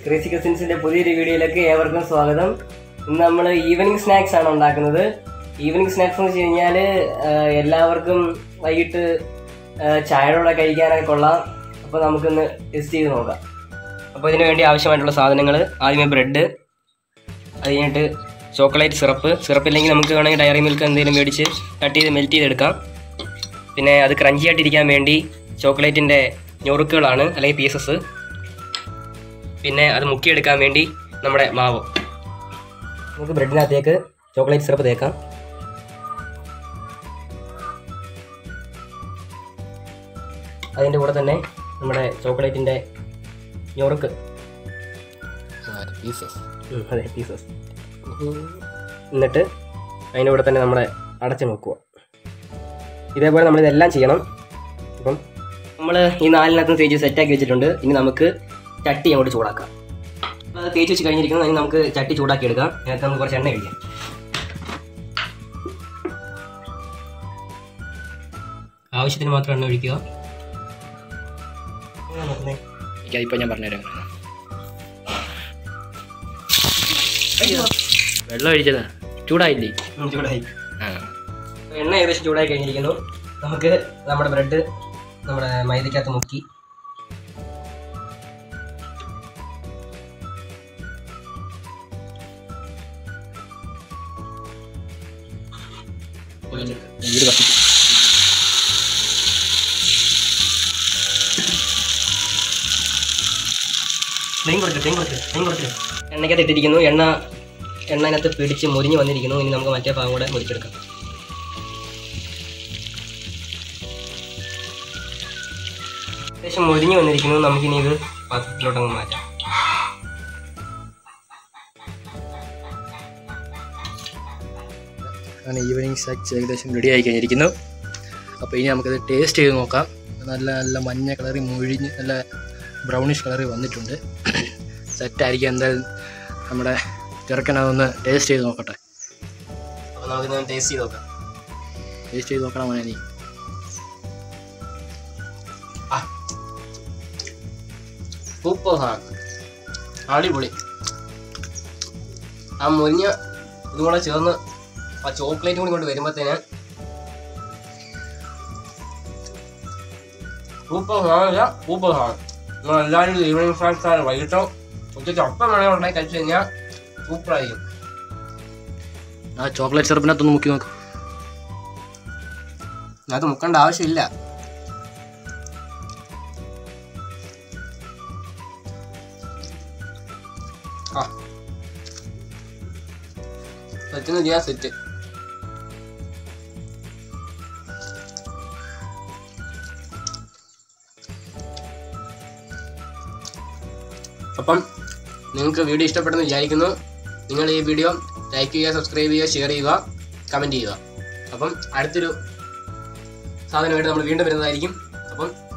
crazy കസിൻസിന്റെ പുതിയൊരു വീഡിയോയിലേക്ക് ഏവർക്കും സ്വാഗതം ഇന്ന് നമ്മൾ ഈവനിങ് സ്നാക്സ് ആണ് ഉണ്ടാക്കുന്നത് ഈവനിങ് സ്നാക്സ് എന്ന് വെച്ച് കഴിഞ്ഞാൽ എല്ലാവർക്കും വൈകിട്ട് ആ, ചായയുടെ കൂടെ കഴിക്കാനൊക്കെ കൊള്ളാം അപ്പോൾ നമുക്കൊന്ന് ടെസ്റ്റ് ചെയ്ത് നോക്കാം അപ്പോൾ ഇതിന് വേണ്ടി ആവശ്യമായിട്ടുള്ള സാധനങ്ങൾ ആദ്യമേ ബ്രെഡ് അത് കഴിഞ്ഞിട്ട് ചോക്ലേറ്റ് സിറപ്പ് സിറപ്പ് ഇല്ലെങ്കിൽ നമുക്ക് വേണമെങ്കിൽ ഡയറി മിൽക്ക് എന്തെങ്കിലും മേടിച്ച് കട്ട് ചെയ്ത് മെൽറ്റ് ചെയ്തെടുക്കാം പിന്നെ അത് ക്രഞ്ചി ആയിട്ടിരിക്കാൻ വേണ്ടി ചോക്ലേറ്റിൻ്റെ ഞൊറുക്കുകളാണ് അല്ലെങ്കിൽ പീസസ് പിന്നെ അത് മുക്കിയെടുക്കാൻ വേണ്ടി നമ്മുടെ മാവ് നമുക്ക് ബ്രെഡിനകത്തേക്ക് ചോക്ലേറ്റ് സിറപ്പ് തേക്കാം അതിൻ്റെ കൂടെ തന്നെ നമ്മുടെ ചോക്ലേറ്റിൻ്റെ ഞൊറുക്ക് പീസസ് ഉം, അതെ പീസസ് എന്നിട്ട് അതിൻ്റെ കൂടെ തന്നെ നമ്മുടെ അടച്ച് നോക്കുക ഇതേപോലെ നമ്മൾ ഇതെല്ലാം ചെയ്യണം അപ്പം നമ്മൾ ഈ നാലിനകത്തും തേച്ച് സെറ്റാക്കി വെച്ചിട്ടുണ്ട് ഇനി നമുക്ക് ചട്ടി അങ്ങോട്ട് ചൂടാക്കാം അപ്പോൾ അത് തേച്ച് വെച്ച് കഴിഞ്ഞിരിക്കുന്നത് ഇനി നമുക്ക് ചട്ടി ചൂടാക്കി എടുക്കാം അതിനകത്ത് നമുക്ക് കുറച്ച് എണ്ണ ഒഴിക്കാം ആവശ്യത്തിന് മാത്രം എണ്ണ ഒഴിക്കുക എനിക്കതിപ്പോൾ ഞാൻ പറഞ്ഞുതരാം വെള്ളം ഒഴിച്ചതാ ചൂടായില്ലേ ഉം, ചൂടായി ആ എണ്ണ ഏകദേശം ചൂടായി കഴിഞ്ഞിരിക്കുന്നു നമുക്ക് നമ്മുടെ ബ്രെഡ് നമ്മുടെ മൈദക്കകത്ത് മുക്കി വീട് കത്തിച്ചു ഫ്ലെയിം കുറച്ച് ഫ്ലെയിം കുറച്ച് ഫ്ലെയിം കുറച്ച് എണ്ണയ്ക്കകത്ത് ഇട്ടിരിക്കുന്നു എണ്ണ എണ്ണ അതിനകത്ത് പിടിച്ച് മുരിഞ്ഞ് വന്നിരിക്കുന്നു ഇനി നമുക്ക് മറ്റേ ഭാഗം കൂടെ മുരിച്ചെടുക്കാം ഏകദേശം മുരിഞ്ഞ് വന്നിരിക്കുന്നു നമുക്കിനി ഇത് പാത്രത്തിലോട്ടങ്ങ് മാറ്റാം അങ്ങനെ ഈവനിങ് സ്നാക്സ് ഏകദേശം റെഡി ആയി കഴിഞ്ഞിരിക്കുന്നു അപ്പോൾ ഇനി നമുക്കത് ടേസ്റ്റ് ചെയ്ത് നോക്കാം നല്ല നല്ല മഞ്ഞ കളറിൽ മുഴിഞ്ഞ് നല്ല ബ്രൗണിഷ് കളറിൽ വന്നിട്ടുണ്ട് സെറ്റായിരിക്കും എന്തായാലും നമ്മുടെ ചെറുക്കനതൊന്ന് ടേസ്റ്റ് ചെയ്ത് നോക്കട്ടെ അപ്പോൾ നമുക്കിത് ടേസ്റ്റ് ചെയ്ത് നോക്കാം ടേസ്റ്റ് ചെയ്ത് നോക്കണം മോനെ നീ സൂപ്പർ സാധനം അടിപൊളി ആ മുരിഞ്ഞ ഇതും കൂടെ ചേർന്ന് ആ ചോക്ലേറ്റും കൂടി കൊണ്ട് വരുമ്പോഴത്തേന് സൂപ്പർ സാധനമില്ല സൂപ്പർ സാധനം നിങ്ങൾ എല്ലാവരും ഈവനിങ് സ്നാക്സ് ആണ് വൈകിട്ടോ ഉച്ചയ്ക്ക് അപ്പം വേണമെങ്കിൽ ഉണ്ടാക്കി കഴിച്ചു കഴിഞ്ഞാൽ സൂപ്പറായിരിക്കും ആ ചോക്ലേറ്റ് സിറപ്പിനകത്തൊന്ന് മുക്കി നോക്കും അത് മുക്കേണ്ട ആവശ്യമില്ല ആ സെറ്റിന് ചെയ്യാൻ സെറ്റ് അപ്പം നിങ്ങൾക്ക് വീഡിയോ ഇഷ്ടപ്പെട്ടെന്ന് വിചാരിക്കുന്നു നിങ്ങൾ ഈ വീഡിയോ ലൈക്ക് ചെയ്യുക സബ്സ്ക്രൈബ് ചെയ്യുക ഷെയർ ചെയ്യുക കമൻറ്റ് ചെയ്യുക അപ്പം അടുത്തൊരു സാധനമായിട്ട് നമ്മൾ വീണ്ടും വരുന്നതായിരിക്കും അപ്പം